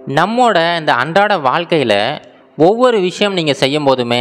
நம்மோட இந்த அன்றாட வாழ்க்கையில் ஒவ்வொரு விஷயம் நீங்கள் செய்யும் போதுமே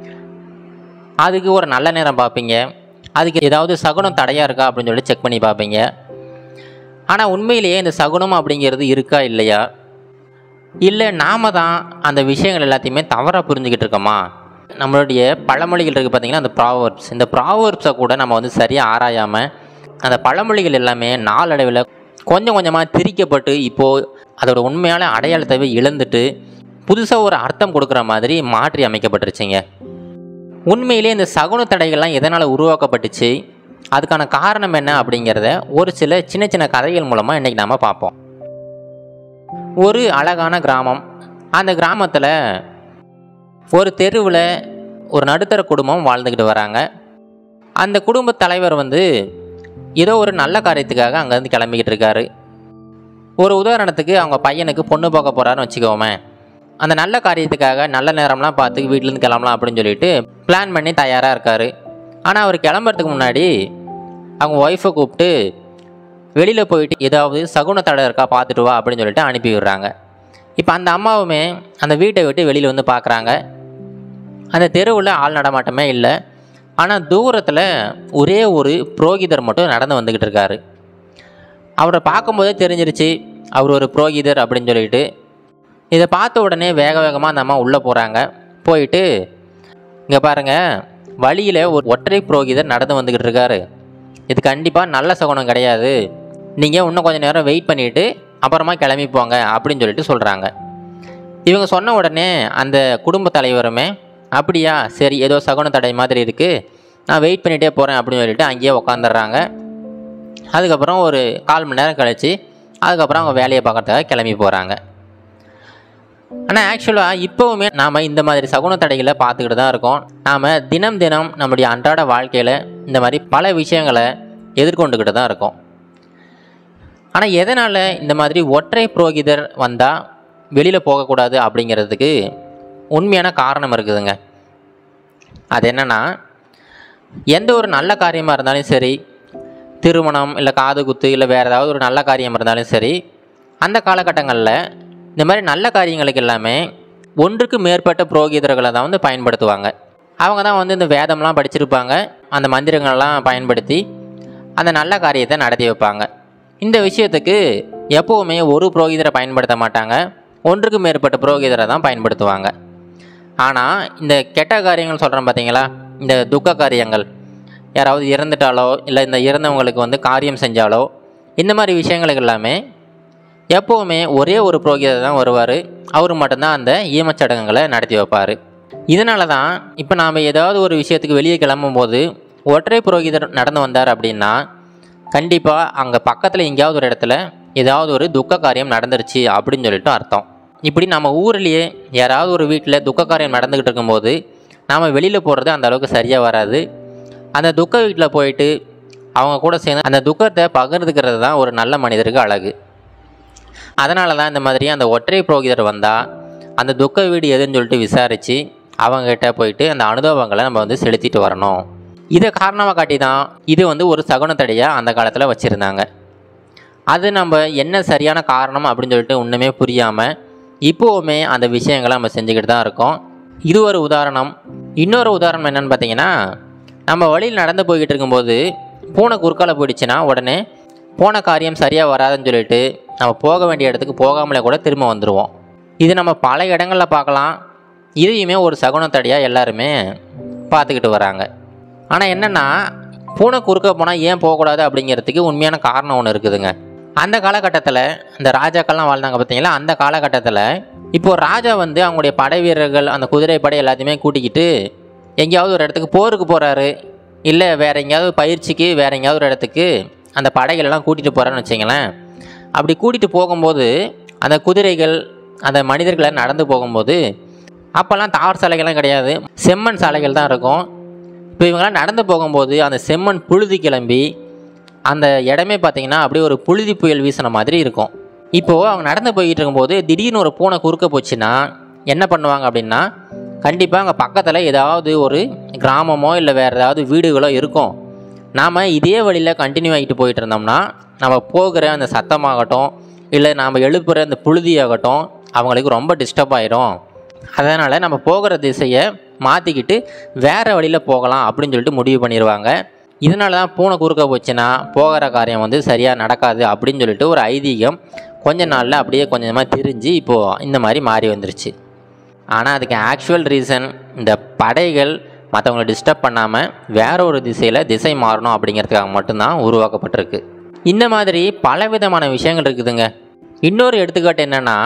அதுக்கு ஒரு நல்ல நேரம் பார்ப்பீங்க அதுக்கு ஏதாவது சகுனம் தடையாக இருக்கா அப்படின்னு சொல்லி செக் பண்ணி பார்ப்பீங்க ஆனால் உண்மையிலேயே இந்த சகுனம் அப்படிங்கிறது இருக்கா இல்லையா இல்லை நாம தான் அந்த விஷயங்கள் எல்லாத்தையுமே தவறாக புரிஞ்சுக்கிட்டு இருக்கோமா நம்மளுடைய பழமொழிகள் இருக்குது பார்த்தீங்கன்னா அந்த ப்ராவர்ப்ஸ் இந்த ப்ராவர்ப்ஸை கூட நம்ம வந்து சரியாக ஆராயாமல் அந்த பழமொழிகள் எல்லாமே நாளடைவில் கொஞ்சம் கொஞ்சமாக திரிக்கப்பட்டு இப்போது அதோட உண்மையான அடையாளத்தை இழந்துட்டு புதுசாக ஒரு அர்த்தம் கொடுக்குற மாதிரி மாற்றி அமைக்கப்பட்டுருச்சுங்க உண்மையிலே இந்த சகுன தடைகள்லாம் எதனால் உருவாக்கப்பட்டுச்சு அதுக்கான காரணம் என்ன அப்படிங்கிறத ஒரு சில சின்ன சின்ன கதைகள் மூலமாக இன்றைக்கி நாம் பார்ப்போம் ஒரு அழகான கிராமம் அந்த கிராமத்தில் ஒரு தெருவில் ஒரு நடுத்தர குடும்பம் வாழ்ந்துக்கிட்டு வராங்க அந்த குடும்ப தலைவர் வந்து ஏதோ ஒரு நல்ல காரியத்துக்காக அங்கேருந்து கிளம்பிக்கிட்டு இருக்காரு ஒரு உதாரணத்துக்கு அவங்க பையனுக்கு பொண்ணு பார்க்க போகிறாருன்னு வச்சுக்கோமே அந்த நல்ல காரியத்துக்காக நல்ல நேரம்லாம் பார்த்து வீட்டிலேருந்து கிளம்பலாம் அப்படின்னு சொல்லிட்டு பிளான் பண்ணி தயாராக இருக்கார் ஆனால் அவர் கிளம்புறதுக்கு முன்னாடி அவங்க ஒய்ஃபை கூப்பிட்டு வெளியில் போயிட்டு ஏதாவது சகுன தடை இருக்கா பார்த்துட்டு வா அப்படின்னு சொல்லிட்டு அனுப்பி விடுறாங்க இப்போ அந்த அம்மாவுமே அந்த வீட்டை விட்டு வெளியில் வந்து பார்க்குறாங்க அந்த தெருவில் ஆள் நடமாட்டமே இல்லை ஆனால் தூரத்தில் ஒரே ஒரு புரோகிதர் மட்டும் நடந்து வந்துக்கிட்டு இருக்காரு அவரை பார்க்கும்போதே தெரிஞ்சிருச்சு அவர் ஒரு புரோகிதர் அப்படின்னு சொல்லிட்டு இதை பார்த்த உடனே வேக வேகமாக அந்த அம்மா உள்ளே போகிறாங்க போயிட்டு இங்கே பாருங்கள் வழியில் ஒரு ஒற்றை புரோகிதர் நடந்து வந்துக்கிட்டு இருக்காரு இது கண்டிப்பாக நல்ல சகுனம் கிடையாது நீங்கள் இன்னும் கொஞ்சம் நேரம் வெயிட் பண்ணிவிட்டு அப்புறமா கிளம்பி போங்க அப்படின்னு சொல்லிட்டு சொல்கிறாங்க இவங்க சொன்ன உடனே அந்த குடும்ப தலைவருமே அப்படியா சரி ஏதோ சகுன தடை மாதிரி இருக்குது நான் வெயிட் பண்ணிகிட்டே போகிறேன் அப்படின்னு சொல்லிட்டு அங்கேயே உக்காந்துடுறாங்க அதுக்கப்புறம் ஒரு கால் மணி நேரம் கழித்து அதுக்கப்புறம் அவங்க வேலையை பார்க்கறதுக்காக கிளம்பி போகிறாங்க ஆனால் ஆக்சுவலாக இப்போவுமே நாம் இந்த மாதிரி சகுன தடைகளை பார்த்துக்கிட்டு தான் இருக்கோம் நாம் தினம் தினம் நம்முடைய அன்றாட வாழ்க்கையில் இந்த மாதிரி பல விஷயங்களை எதிர்கொண்டுக்கிட்டு தான் இருக்கோம் ஆனால் எதனால் இந்த மாதிரி ஒற்றை புரோகிதர் வந்தால் வெளியில் போகக்கூடாது அப்படிங்கிறதுக்கு உண்மையான காரணம் இருக்குதுங்க அது என்னென்னா எந்த ஒரு நல்ல காரியமாக இருந்தாலும் சரி திருமணம் இல்லை காது குத்து இல்லை வேறு ஏதாவது ஒரு நல்ல காரியம் இருந்தாலும் சரி அந்த காலகட்டங்களில் இந்த மாதிரி நல்ல காரியங்களுக்கு எல்லாமே ஒன்றுக்கு மேற்பட்ட புரோகிதர்களை தான் வந்து பயன்படுத்துவாங்க அவங்க தான் வந்து இந்த வேதம்லாம் படிச்சிருப்பாங்க அந்த மந்திரங்கள்லாம் பயன்படுத்தி அந்த நல்ல காரியத்தை நடத்தி வைப்பாங்க இந்த விஷயத்துக்கு எப்போவுமே ஒரு புரோகிதரை பயன்படுத்த மாட்டாங்க ஒன்றுக்கு மேற்பட்ட புரோகிதரை தான் பயன்படுத்துவாங்க ஆனால் இந்த கெட்ட காரியங்கள் சொல்கிறோம் பார்த்தீங்களா இந்த துக்க காரியங்கள் யாராவது இறந்துட்டாலோ இல்லை இந்த இறந்தவங்களுக்கு வந்து காரியம் செஞ்சாலோ இந்த மாதிரி விஷயங்களுக்கு எல்லாமே எப்போவுமே ஒரே ஒரு புரோகிதர் தான் வருவார் அவர் மட்டும்தான் அந்த ஈமச்சடங்குகளை நடத்தி வைப்பார் இதனால தான் இப்போ நாம் ஏதாவது ஒரு விஷயத்துக்கு வெளியே கிளம்பும்போது ஒற்றை புரோகிதர் நடந்து வந்தார் அப்படின்னா கண்டிப்பாக அங்கே பக்கத்தில் எங்கேயாவது ஒரு இடத்துல ஏதாவது ஒரு துக்க காரியம் நடந்துருச்சு அப்படின்னு சொல்லிட்டு அர்த்தம் இப்படி நம்ம ஊர்லேயே யாராவது ஒரு வீட்டில் துக்க காரியம் நடந்துக்கிட்டு இருக்கும்போது நாம் வெளியில் போகிறது அந்த அளவுக்கு சரியாக வராது அந்த துக்க வீட்டில் போயிட்டு அவங்க கூட சேர்ந்து அந்த துக்கத்தை பகிர்ந்துக்கிறது தான் ஒரு நல்ல மனிதருக்கு அழகு அதனால தான் இந்த மாதிரி அந்த ஒற்றை புரோகிதர் வந்தால் அந்த துக்க வீடு எதுன்னு சொல்லிட்டு விசாரித்து அவங்ககிட்ட போயிட்டு அந்த அனுபவங்களை நம்ம வந்து செலுத்திட்டு வரணும் இதை காரணமாக காட்டி தான் இது வந்து ஒரு சகுனத்தடையாக அந்த காலத்தில் வச்சுருந்தாங்க அது நம்ம என்ன சரியான காரணம் அப்படின்னு சொல்லிட்டு ஒன்றுமே புரியாமல் இப்போவுமே அந்த விஷயங்களை நம்ம செஞ்சுக்கிட்டு தான் இருக்கோம் இது ஒரு உதாரணம் இன்னொரு உதாரணம் என்னென்னு பார்த்தீங்கன்னா நம்ம வழியில் நடந்து போய்கிட்டு இருக்கும்போது பூனை குறுக்கால போயிடுச்சுன்னா உடனே போன காரியம் சரியாக வராதுன்னு சொல்லிட்டு நம்ம போக வேண்டிய இடத்துக்கு போகாமலே கூட திரும்ப வந்துடுவோம் இது நம்ம பல இடங்களில் பார்க்கலாம் இதையுமே ஒரு சகுனத்தடியாக எல்லாருமே பார்த்துக்கிட்டு வராங்க ஆனால் என்னென்னா பூனை குறுக்க போனால் ஏன் போகக்கூடாது அப்படிங்கிறதுக்கு உண்மையான காரணம் ஒன்று இருக்குதுங்க அந்த காலகட்டத்தில் இந்த ராஜாக்கள்லாம் வாழ்ந்தாங்க பார்த்தீங்களா அந்த காலகட்டத்தில் இப்போது ராஜா வந்து அவங்களுடைய படை வீரர்கள் அந்த குதிரை படை எல்லாத்தையுமே கூட்டிக்கிட்டு எங்கேயாவது ஒரு இடத்துக்கு போருக்கு போகிறாரு இல்லை வேறு எங்கேயாவது பயிற்சிக்கு வேறு எங்கேயாவது ஒரு இடத்துக்கு அந்த படைகளெல்லாம் கூட்டிகிட்டு போகிறான்னு வச்சிங்களேன் அப்படி கூட்டிகிட்டு போகும்போது அந்த குதிரைகள் அந்த மனிதர்களை நடந்து போகும்போது அப்போல்லாம் தார் சாலைகள்லாம் கிடையாது செம்மண் சாலைகள் தான் இருக்கும் இப்போ இவங்கெல்லாம் நடந்து போகும்போது அந்த செம்மண் புழுதி கிளம்பி அந்த இடமே பார்த்தீங்கன்னா அப்படியே ஒரு புழுதி புயல் வீசின மாதிரி இருக்கும் இப்போது அவங்க நடந்து போய்கிட்டு இருக்கும்போது திடீர்னு ஒரு பூனை குறுக்க போச்சுன்னா என்ன பண்ணுவாங்க அப்படின்னா கண்டிப்பாக அங்கே பக்கத்தில் ஏதாவது ஒரு கிராமமோ இல்லை வேறு ஏதாவது வீடுகளோ இருக்கும் நாம் இதே வழியில் கண்டினியூ ஆகிட்டு போயிட்டு இருந்தோம்னா நம்ம போகிற அந்த சத்தமாகட்டும் இல்லை நாம் எழுப்புகிற அந்த புழுதியாகட்டும் அவங்களுக்கு ரொம்ப டிஸ்டர்ப் ஆயிரும் அதனால் நம்ம போகிற திசையை மாற்றிக்கிட்டு வேறு வழியில் போகலாம் அப்படின்னு சொல்லிட்டு முடிவு பண்ணிடுவாங்க இதனால தான் பூனை குறுக்க போச்சுன்னா போகிற காரியம் வந்து சரியாக நடக்காது அப்படின்னு சொல்லிட்டு ஒரு ஐதீகம் கொஞ்ச நாளில் அப்படியே கொஞ்சமாக திரிஞ்சு இப்போது இந்த மாதிரி மாறி வந்துருச்சு ஆனால் அதுக்கு ஆக்சுவல் ரீசன் இந்த படைகள் மற்றவங்களை டிஸ்டர்ப் பண்ணாமல் வேற ஒரு திசையில் திசை மாறணும் அப்படிங்கிறதுக்காக மட்டும்தான் உருவாக்கப்பட்டிருக்கு இந்த மாதிரி பலவிதமான விஷயங்கள் இருக்குதுங்க இன்னொரு எடுத்துக்காட்டு என்னென்னா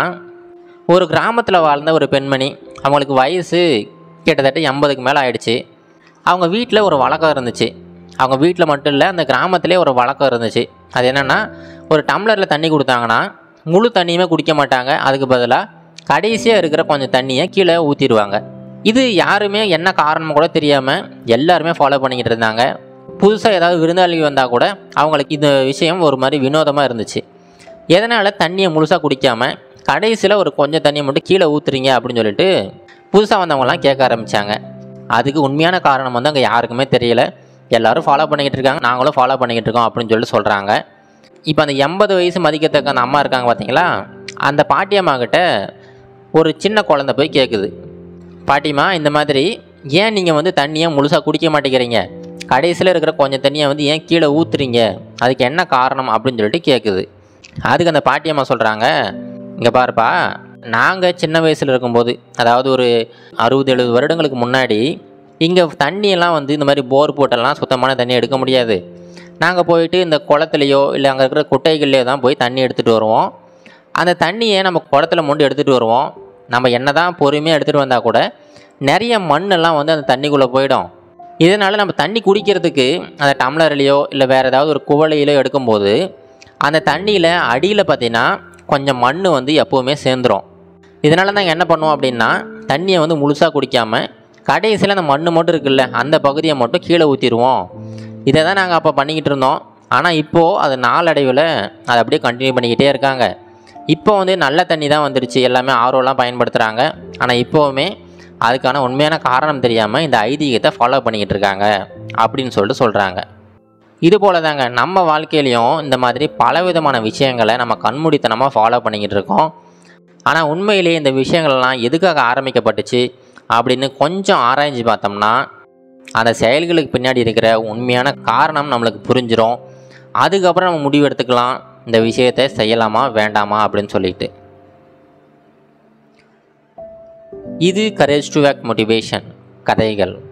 ஒரு கிராமத்தில் வாழ்ந்த ஒரு பெண்மணி அவங்களுக்கு வயசு கிட்டத்தட்ட எண்பதுக்கு மேலே ஆயிடுச்சு அவங்க வீட்டில் ஒரு வழக்கம் இருந்துச்சு அவங்க வீட்டில் மட்டும் இல்லை அந்த கிராமத்திலே ஒரு வழக்கம் இருந்துச்சு அது என்னென்னா ஒரு டம்ளரில் தண்ணி கொடுத்தாங்கன்னா முழு தண்ணியுமே குடிக்க மாட்டாங்க அதுக்கு பதிலாக கடைசியாக இருக்கிற கொஞ்சம் தண்ணியை கீழே ஊற்றிடுவாங்க இது யாருமே என்ன காரணம் கூட தெரியாமல் எல்லாருமே ஃபாலோ பண்ணிக்கிட்டு இருந்தாங்க புதுசாக ஏதாவது விருந்தாளி வந்தால் கூட அவங்களுக்கு இந்த விஷயம் ஒரு மாதிரி வினோதமாக இருந்துச்சு எதனால் தண்ணியை முழுசாக குடிக்காமல் கடைசியில் ஒரு கொஞ்சம் தண்ணியை மட்டும் கீழே ஊற்றுறீங்க அப்படின்னு சொல்லிட்டு புதுசாக வந்தவங்கலாம் கேட்க ஆரம்பித்தாங்க அதுக்கு உண்மையான காரணம் வந்து அங்கே யாருக்குமே தெரியல எல்லாரும் ஃபாலோ பண்ணிக்கிட்டு இருக்காங்க நாங்களும் ஃபாலோ பண்ணிக்கிட்டு இருக்கோம் அப்படின்னு சொல்லிட்டு சொல்கிறாங்க இப்போ அந்த எண்பது வயசு மதிக்கத்தக்க அந்த அம்மா இருக்காங்க பார்த்தீங்களா அந்த பாட்டியம்மா கிட்ட ஒரு சின்ன குழந்தை போய் கேட்குது பாட்டிமா இந்த மாதிரி ஏன் நீங்கள் வந்து தண்ணியை முழுசாக குடிக்க மாட்டேங்கிறீங்க கடைசியில் இருக்கிற கொஞ்சம் தண்ணியை வந்து ஏன் கீழே ஊற்றுறீங்க அதுக்கு என்ன காரணம் அப்படின்னு சொல்லிட்டு கேட்குது அதுக்கு அந்த பாட்டியம்மா சொல்கிறாங்க இங்கே பாருப்பா நாங்கள் சின்ன வயசில் இருக்கும்போது அதாவது ஒரு அறுபது எழுபது வருடங்களுக்கு முன்னாடி இங்கே தண்ணியெல்லாம் வந்து இந்த மாதிரி போர் போட்டெல்லாம் சுத்தமான தண்ணி எடுக்க முடியாது நாங்கள் போயிட்டு இந்த குளத்துலையோ இல்லை அங்கே இருக்கிற குட்டைகள்லையோ தான் போய் தண்ணி எடுத்துகிட்டு வருவோம் அந்த தண்ணியை நம்ம குடத்துல மொண்டு எடுத்துகிட்டு வருவோம் நம்ம என்ன தான் பொறுமையாக எடுத்துகிட்டு வந்தால் கூட நிறைய மண்ணெல்லாம் வந்து அந்த தண்ணிக்குள்ளே போயிடும் இதனால் நம்ம தண்ணி குடிக்கிறதுக்கு அந்த டம்ளர்லையோ இல்லை வேறு ஏதாவது ஒரு குவளையிலோ எடுக்கும்போது அந்த தண்ணியில் அடியில் பார்த்தீங்கன்னா கொஞ்சம் மண் வந்து எப்போவுமே சேர்ந்துரும் இதனால நாங்கள் என்ன பண்ணுவோம் அப்படின்னா தண்ணியை வந்து முழுசாக குடிக்காமல் கடைசியில் அந்த மண் மட்டும் இருக்குல்ல அந்த பகுதியை மட்டும் கீழே ஊற்றிடுவோம் இதை தான் நாங்கள் அப்போ பண்ணிக்கிட்டு இருந்தோம் ஆனால் இப்போது அது நாளடைவில் அதை அப்படியே கண்டினியூ பண்ணிக்கிட்டே இருக்காங்க இப்போ வந்து நல்ல தண்ணி தான் வந்துடுச்சு எல்லாமே ஆர்வலாம் பயன்படுத்துகிறாங்க ஆனால் இப்போவுமே அதுக்கான உண்மையான காரணம் தெரியாமல் இந்த ஐதீகத்தை ஃபாலோ பண்ணிக்கிட்டு இருக்காங்க அப்படின்னு சொல்லிட்டு சொல்கிறாங்க இது போல தாங்க நம்ம வாழ்க்கையிலையும் இந்த மாதிரி பலவிதமான விஷயங்களை நம்ம கண்மூடித்தனமாக ஃபாலோ பண்ணிக்கிட்டு இருக்கோம் ஆனால் உண்மையிலேயே இந்த விஷயங்கள்லாம் எதுக்காக ஆரம்பிக்கப்பட்டுச்சு அப்படின்னு கொஞ்சம் ஆராய்ஞ்சு பார்த்தோம்னா அந்த செயல்களுக்கு பின்னாடி இருக்கிற உண்மையான காரணம் நம்மளுக்கு புரிஞ்சிரும் அதுக்கப்புறம் நம்ம முடிவு எடுத்துக்கலாம் இந்த விஷயத்தை செய்யலாமா வேண்டாமா அப்படின்னு சொல்லிட்டு இது கரேஜ் டு வேக் மோட்டிவேஷன் கதைகள்